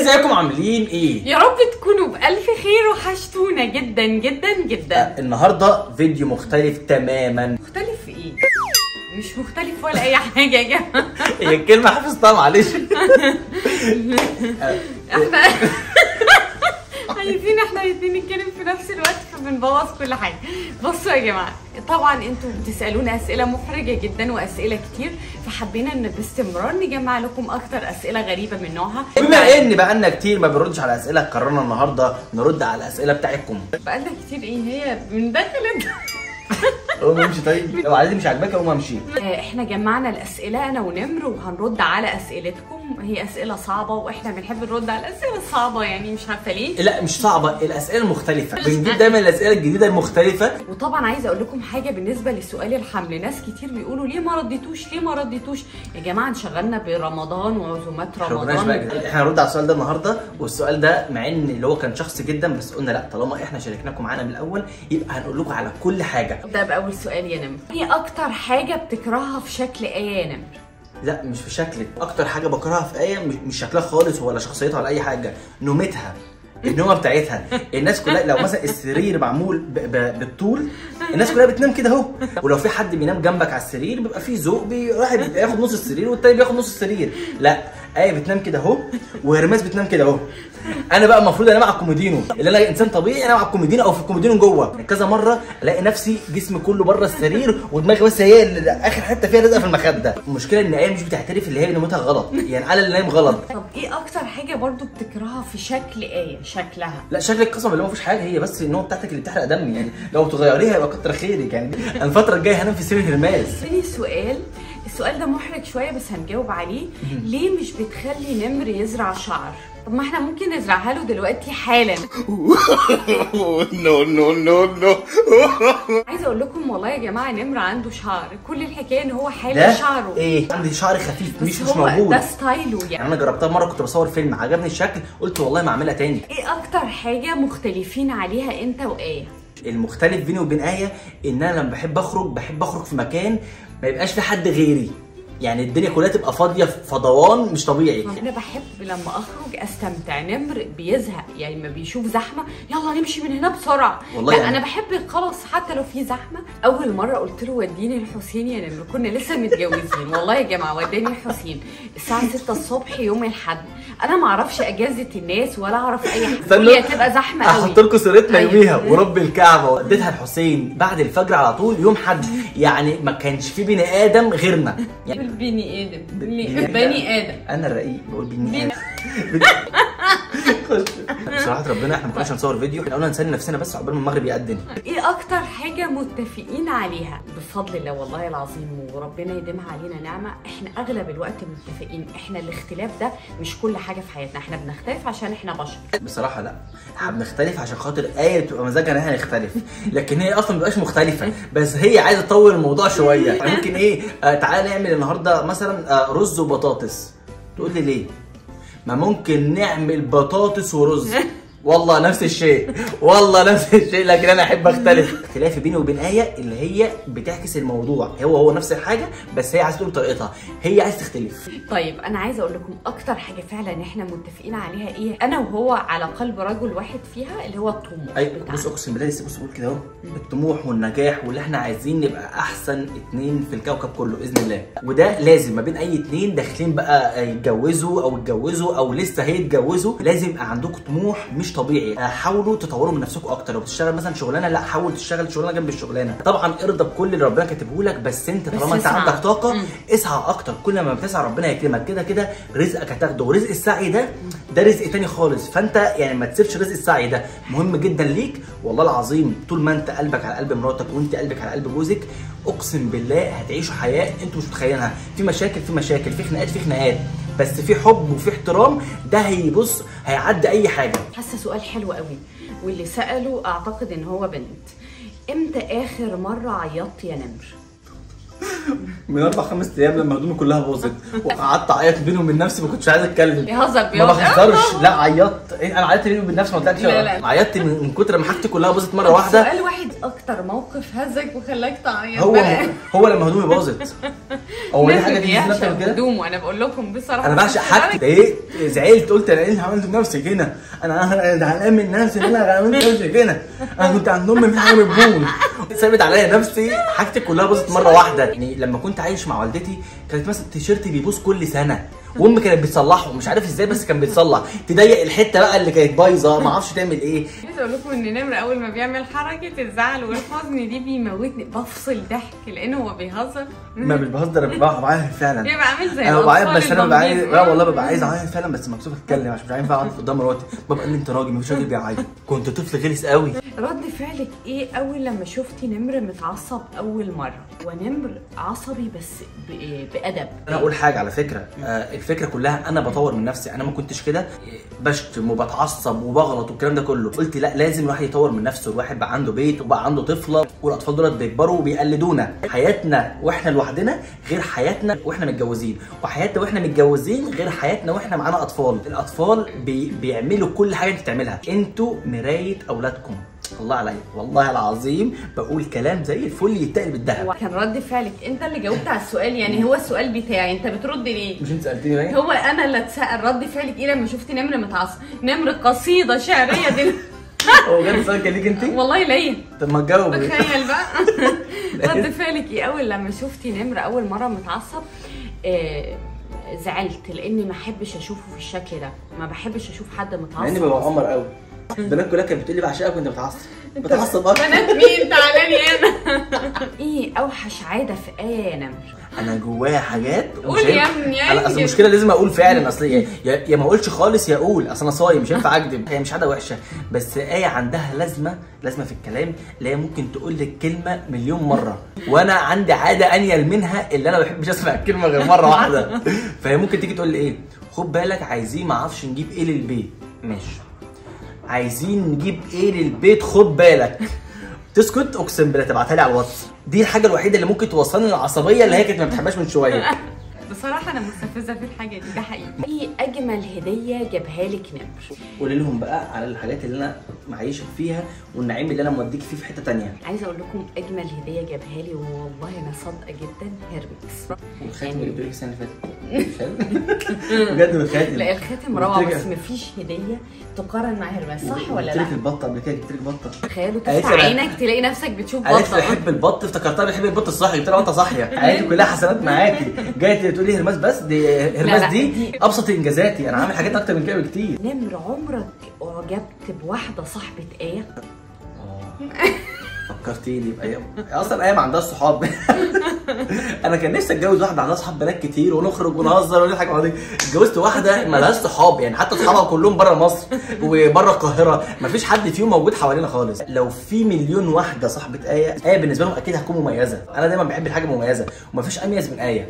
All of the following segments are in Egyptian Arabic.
ازيكم عاملين ايه يا رب تكونوا بألف خير وحشتونا جدا جدا جدا النهارده فيديو مختلف تماما مختلف في ايه؟ مش مختلف ولا اي حاجة يا جماعة هي الكلمه حفظتها معلش احنا عايزين احنا الاتنين نتكلم في نفس الوقت فبنبوظ كل حاجة بصوا يا جماعة طبعا انتوا بتسألونا اسئلة محرجة جدا واسئلة كتير فحبينا ان باستمرار نجمع لكم اكتر اسئلة غريبة من نوعها بما ان بقالنا كتير ما بنردش على اسئله قررنا النهارده نرد على الاسئله بتاعتكم بقالنا كتير ايه هي من دخلت قوم امشي طيب لو عايزني مش عاجباك اقوم امشي آه، احنا جمعنا الاسئله انا ونمر وهنرد على اسئلتكم هي اسئله صعبه واحنا بنحب نرد على الاسئله الصعبه يعني مش عارفه ليه لا مش صعبه الاسئله المختلفه بنجيب دايما الاسئله الجديده المختلفه وطبعا عايزه اقول لكم حاجه بالنسبه لسؤال الحمل ناس كتير بيقولوا ليه ما رديتوش ليه ما رديتوش يا جماعه انشغلنا برمضان وعزومات احنا ما قلناش بقى رمضان كده. احنا هنرد على السؤال ده النهارده والسؤال ده مع ان اللي هو كان شخصي جدا بس قلنا لا طالما احنا شاركناكم معانا من الاول يبقى هنقول لكم على كل حاجه نبدا باول سؤال يا نمر ايه اكتر حاجه بتكرهها في شكل ايه يا نمر لا مش في شكلك اكتر حاجه بكرهها في ايه مش- مش شكلها خالص ولا شخصيتها ولا اي حاجه نومتها النومه بتاعتها الناس كلها لو مثلا السرير معمول ب... ب... بالطول الناس كلها بتنام كده اهو ولو في حد بينام جنبك على السرير بيبقى في ذوق بي- واحد بياخد نص السرير والتاني بياخد نص السرير لا ايه بتنام كده اهو وهرماس بتنام كده اهو انا بقى المفروض انام على الكومودينو اللي انا انسان طبيعي انام على الكومودينو او في الكومودينو جوه كذا مره الاقي نفسي جسمي كله بره السرير ودماغي بس هي اللي اخر حته فيها لازقه في المخده المشكله ان ايه مش بتعترف اللي هي نومتها غلط يعني انا اللي نايم غلط طب ايه اكتر حاجه برضو بتكرهها في شكل ايه شكلها لا شكلك قسما بالله مفيش حاجه هي بس النوم بتاعتك اللي بتحرق دمي يعني لو تغيريها يبقى كتر خيرك يعني انا الفتره الجايه هنام في سرير هرماس تاني سؤال السؤال ده محرج شويه بس هنجاوب عليه ليه مش بتخلي نمر يزرع شعر طب ما احنا ممكن نزرعها له دلوقتي حالا no, no, no, no. عايزه اقول لكم والله يا جماعه نمر عنده شعر كل الحكايه ان هو حالق ده شعره ايه عندي شعر خفيف مش بس مش هو موجود ده ستايله يعني يعني انا جربتها مره كنت بصور فيلم عجبني الشكل قلت والله ما اعملها تاني ايه اكتر حاجه مختلفين عليها انت وايه المختلف بيني وبين آية إن أنا لما بحب أخرج بحب أخرج في مكان ما يبقاش في حد غيري يعني الدنيا كلها تبقى فاضية فضوان مش طبيعي انا بحب لما اخرج استمتع نمر بيزهق يعني ما بيشوف زحمه يلا نمشي من هنا بسرعه والله لا يعني- انا بحب خلاص حتى لو في زحمه اول مره قلت له وديني الحسين يا نمر كنا لسه متجوزين والله يا جماعه وداني الحسين الساعه 6 الصبح يوم الاحد انا ما اعرفش اجازه الناس ولا اعرف اي حاجه استنوا، هي تبقى زحمه قوي احط لكم صورتنا أيوة. يوميها ورب الكعبه وديتها الحسين بعد الفجر على طول يوم حد يعني ما كانش في بني ادم غيرنا يعني بني ادم بني بني ادم انا الرقيق بقول بني بني- ادم خش. بصراحه ربنا احنا ما كناش هنصور فيديو احنا قلنا نسلي نفسنا بس عقبال ما المغرب يأذن ايه اكتر حاجه متفقين عليها بفضل الله والله العظيم وربنا يديمها علينا نعمه احنا اغلب الوقت متفقين احنا الاختلاف ده مش كل حاجه في حياتنا احنا بنختلف عشان احنا بشر بصراحه لا احنا بنختلف عشان خاطر ايه بتبقى مزاجها ان احنا نختلف لكن هي اصلا ما بتبقاش مختلفه بس هي عايزه تطول الموضوع شويه يعني ممكن ايه آه تعالى نعمل النهارده مثلا آه رز وبطاطس تقول لي ليه ما ممكن نعمل بطاطس ورز والله نفس الشيء والله نفس الشيء لكن انا احب اختلف اختلافي بيني وبين ايه اللي هي بتعكس الموضوع هو هو نفس الحاجه بس هي عايزه تقول طريقتها هي عايزه تختلف طيب انا عايزه اقول لكم اكتر حاجه فعلا احنا متفقين عليها ايه انا وهو على قلب رجل واحد فيها اللي هو الطموح ايوه بتاعنا. بص اقسم بالله لسه بص بقول كده اهو الطموح والنجاح واللي احنا عايزين نبقى احسن اتنين في الكوكب كله باذن الله وده لازم ما بين اي اتنين داخلين بقى يتجوزوا او اتجوزوا او لسه هيتجوزوا لازم يبقى عندكم طموح مش طبيعي آه، حاولوا تطوروا من نفسكم اكتر لو بتشتغل مثلا شغلانه لا حاول تشتغل شغلانه جنب الشغلانه طبعا ارضى بكل اللي ربنا كاتبه لك بس انت بس طالما انت اسعى. عندك طاقه مم. اسعى اكتر كل ما بتسعى ربنا يكرمك كده كده رزقك هتاخده ورزق السعي ده ده رزق تاني خالص فانت يعني ما تسيبش رزق السعي ده مهم جدا ليك والله العظيم طول ما انت قلبك على قلب مراتك وانت قلبك على قلب جوزك اقسم بالله هتعيشوا حياه انتوا مش متخيلينها في مشاكل في مشاكل في خناقات في خناقات بس في حب وفي احترام ده هيبص هيعدي اي حاجه حاسه سؤال حلو قوي واللي ساله اعتقد ان هو بنت امتى اخر مره عيطت يا نمر من اربع خمس ايام لما هدومي كلها باظت وقعدت اعيط بيني وبين نفسي ما كنتش عايز اتكلم بيهزر ما بيهزر بهزرش لا عيطت إيه، انا عيطت بيني وبين نفسي ما قلتلكش لا، لا. عيطت من من كتر ما حاجتي كلها باظت مره واحده سؤال واحد اكتر موقف هزك وخلاك تعيط هو بقى. هو لما هدومي باظت هو دي الناس حاجه تيجي بيعشق اكتر من كده هدومه انا بقول لكم بصراحه انا بعشق حاجتي اتضايقت زعلت قلت انا ايه اللي عملته بنفسي كده انا انا زعلان من نفسي ان انا عملت نفسي كده انا كنت عند امي في حاجه بتبوظ ثابت عليا نفسي حاجتي كلها باظت مره واحده يعني لما كنت عايش مع والدتي كانت مثلا تيشيرتي بيبوظ كل سنه وامي كانت بتصلحه مش عارف ازاي بس كان بيتصلح تضيق الحته بقى اللي كانت بايظه ما اعرفش تعمل ايه عايزه اقول لكم ان نمر اول ما بيعمل حركه الزعل والحزن دي بيموتني بفصل ضحك لانه هو بيهزر ما مش بهزر انا ببقى بعيط فعلا بيبقى عامل زي انا ببقى عايز الأطفال بس انا ببقى عايز البامبيز. لا والله ببقى عايز اعيط فعلا بس مكسوف اتكلم عشان مش عارف اقعد قدام مراتي ببقى قال لي انت راجل مفيش راجل بيعيط كنت طفل غلس قوي رد فعلك ايه اول لما شفتي نمر متعصب اول مره ونمر عصبي بس ب- بادب انا اقول حاجه على فكره آه الفكره كلها انا بطور من نفسي انا ما كنتش كده بشتم وبتعصب وبغلط والكلام ده كله قلت لا لازم الواحد يطور من نفسه الواحد بقى عنده بيت وبقى عنده طفله والاطفال دول بيكبروا وبيقلدونا حياتنا واحنا لوحدنا غير حياتنا واحنا متجوزين وحياتنا واحنا متجوزين غير حياتنا واحنا معانا اطفال الاطفال بي بيعملوا كل حاجه انت بتعملها انتوا مرايه اولادكم الله عليا والله العظيم بقول كلام زي الفل يتقل بالذهب كان رد فعلك انت اللي جاوبت على السؤال يعني هو السؤال بتاعي انت بترد ليه مش انت سالتني باين هو انا اللي اتسال رد فعلك ايه لما شفت نمر متعصب نمر قصيده شعريه دي هو بجد السؤال كان ليك انت والله ليا طب ما تجاوب تخيل بقى رد فعلك ايه اول لما شفتي نمر اول مره متعصب آه زعلت لاني ما احبش اشوفه في الشكل ده ما بحبش اشوف حد مع اني متعصب ببقى قمر قوي البنات كلها كانت بتقول لي بعشقك وانت بتعصب بتعصب اكتر بنات مين تعالى انا ايه اوحش عاده في ايه يا نمر انا جوايا حاجات ومش قول يا هينفع- ابني، انا اصل انجز. المشكله لازم اقول فعلا اصل يا, يا يا ما اقولش خالص يا اقول اصل انا صايم مش هينفع اكذب هي مش عاده وحشه بس ايه عندها لازمه لازمه في الكلام اللي هي ممكن تقول لك كلمه مليون مره وانا عندي عاده انيل منها اللي انا ما بحبش اسمع الكلمه غير مره واحده فهي ممكن تيجي تقول لي ايه خد بالك عايزين ما اعرفش نجيب ايه للبيت ماشي عايزين نجيب ايه للبيت خد بالك تسكت اقسم بالله تبعتها لي على الواتس دي الحاجه الوحيده اللي ممكن توصلني للعصبيه اللي هي كانت ما بتحبهاش من شويه بصراحه انا مستفزه في الحاجه دي ده حقيقي ايه اجمل هديه جابها لك نمر قولي لهم بقى على الحاجات اللي انا معيشك فيها والنعيم اللي انا موديك فيه في حته تانية عايزه اقول لكم اجمل هديه جابها لي والله انا صادقه جدا هيرمكس والخاتم اللي بتقولي السنه اللي فاتت مش حلو؟ بجد بالخاتم لا الخاتم قلت روعه لك- بس مفيش هديه تقارن مع هيرمس صح ولا قلت لك لا؟ البطه قبل كده جبت لك بطه تخيلوا قالت تفتح لي- عينك تلاقي نفسك بتشوف قالت لي بطه بحب البط افتكرتها بحب البط الصحي قلت لها وانت صاحيه قالت لي كلها حسنات معاكي جايه تقول لي هرماس بس دي لا، هرماس دي دي- ابسط انجازاتي انا عامل حاجات اكتر من كده بكتير نمر عمرك اعجبت بواحده صاحبه ايه؟ فكرتيني بايام اصلا ايام ما عندهاش صحاب انا كان نفسي اتجوز واحده عندها صحاب بنات كتير ونخرج ونهزر ونضحك مع بعض اتجوزت واحده ما لهاش صحاب يعني حتى صحابها كلهم بره مصر وبره القاهره ما فيش حد فيهم موجود حوالينا خالص لو في مليون واحده صاحبه ايه ايه بالنسبه لهم اكيد هتكون مميزه انا دايما بحب الحاجه المميزه وما فيش اميز من ايه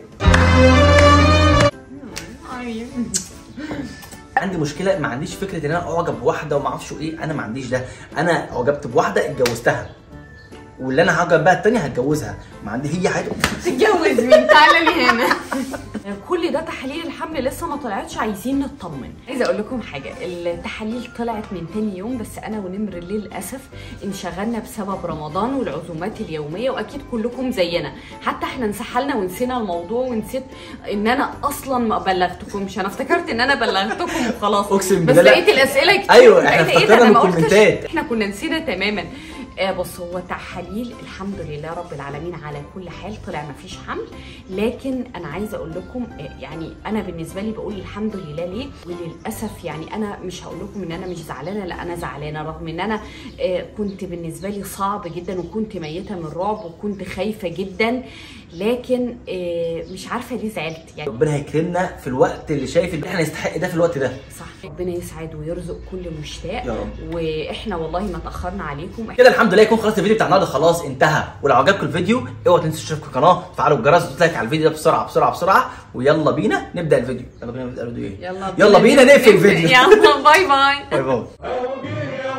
عندي مشكله ما عنديش فكره ان انا اعجب بواحده وما اعرفش ايه انا ما عنديش ده انا اعجبت بواحده اتجوزتها واللي انا هعجب بقى التانية هتجوزها ما عندي هي حاجه تتجوز مين تعالى لي هنا كل ده تحاليل الحمل لسه ما طلعتش عايزين نطمن عايزه اقول لكم حاجه التحاليل طلعت من تاني يوم بس انا ونمر للاسف انشغلنا بسبب رمضان والعزومات اليوميه واكيد كلكم زينا حتى احنا انسحلنا ونسينا الموضوع ونسيت ان انا اصلا ما بلغتكمش انا افتكرت ان انا بلغتكم وخلاص أقسم بس بالله لا. لقيت الاسئله كتير أيوة، إحنا لقيت إيه ده؟ افتكرنا أنا من ما قلتش. الكومنتات. احنا كنا نسينا تماما آه بص هو تحاليل الحمد لله رب العالمين على كل حال طلع ما فيش حمل لكن انا عايزه اقول لكم آه يعني انا بالنسبه لي بقول الحمد لله ليه وللاسف يعني انا مش هقول لكم ان انا مش زعلانه لا انا زعلانه رغم ان انا آه كنت بالنسبه لي صعب جدا وكنت ميته من الرعب وكنت خايفه جدا لكن آه مش عارفه ليه زعلت يعني ربنا هيكرمنا في الوقت اللي شايف ان احنا نستحق ده في الوقت ده صح ربنا يسعد ويرزق كل مشتاق يا رب. واحنا والله ما تاخرنا عليكم كده الحمد لله يكون خلاص الفيديو بتاع النهارده خلاص انتهى ولو عجبكم الفيديو اوعوا تنسوا تشتركوا في القناه تفعلوا الجرس وتلايك على الفيديو ده بسرعه بسرعه بسرعه ويلا بينا نبدا الفيديو يلا بينا نبدا الفيديو ايه يلا يلا بينا نقفل الفيديو يلا باي باي باي باي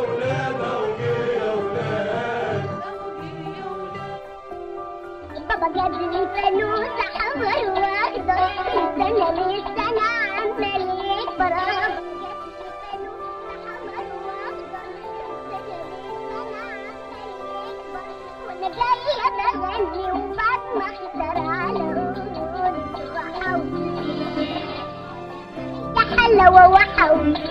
Baba جاب لي فانوس حمر واخضر سنة للسنة عمال يكبر جاب لي فانوس حمر واخضر سنة للسنة عمال يكبر وانا جاية بغني وبسمع على قولي وحوي يا حلاوة وحوي